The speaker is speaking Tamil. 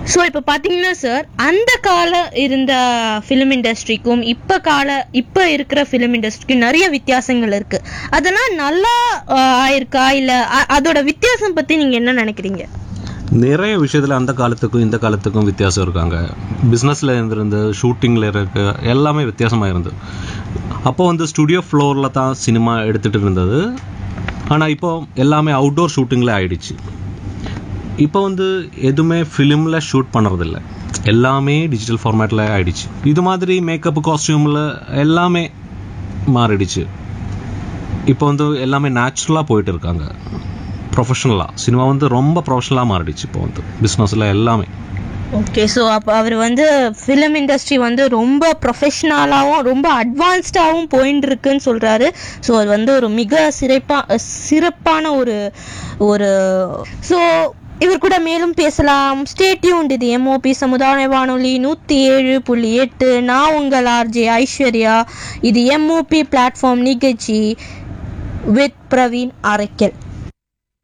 ஸோ இப்போ பார்த்தீங்கன்னா சார் அந்த கால இருந்த ஃபிலிம் இண்டஸ்ட்ரிக்கும் இப்போ கால இப்போ இருக்கிற ஃபிலிம் இண்டஸ்ட்ரிக்கும் நிறைய வித்தியாசங்கள் இருக்கு அதெல்லாம் நல்லா ஆஹ், ஆயிருக்கா இல்லை அதோட வித்தியாசம் பற்றி நீங்கள் என்ன நினைக்கிறீங்க நிறைய விஷயத்தில் அந்த காலத்துக்கும் இந்த காலத்துக்கும் வித்தியாசம் இருக்காங்க பிஸ்னஸில் இருந்திருந்து ஷூட்டிங்கில் இருக்க எல்லாமே வித்தியாசமாக இருந்தது அப்போ வந்து ஸ்டுடியோ ஃப்ளோரில் தான் சினிமா எடுத்துகிட்டு இருந்தது ஆனால் இப்போ எல்லாமே அவுட்டோர் ஷூட்டிங்கில் ஆயிடுச்சு இப்போ வந்து எதுவுமே ஃபிலிமில் ஷூட் பண்ணுறதில்ல எல்லாமே டிஜிட்டல் ஃபார்மேட்டில் ஆயிடுச்சு இது மாதிரி மேக்கப் காஸ்டியூமில் எல்லாமே மாறிடுச்சு இப்போ வந்து எல்லாமே நேச்சுரலாக போயிட்டு இருக்காங்க ப்ரொஃபஷனலாக சினிமா வந்து ரொம்ப ப்ரொஃபஷனலாக மாறிடுச்சு இப்போ வந்து பிஸ்னஸில் எல்லாமே ஓகே ஸோ அப்போ அவர் வந்து ஃபிலிம் இண்டஸ்ட்ரி வந்து ரொம்ப ப்ரொஃபஷ்னலாகவும் ரொம்ப அட்வான்ஸ்டாகவும் போயின்னு இருக்குன்னு சொல்கிறாரு ஸோ அது வந்து ஒரு மிக சிறப்பாக சிறப்பான ஒரு ஒரு ஸோ இவர் கூட மேலும் பேசலாம் ஸ்டேட்யூன் இது எம்ஓபி சமுதாய வானொலி நூற்றி ஏழு புள்ளி எட்டு நான் உங்கள் ஆர்ஜே ஐஸ்வர்யா இது எம்ஓபி பிளாட்ஃபார்ம் நிகழ்ச்சி வித் பிரவீன் அரைக்கல்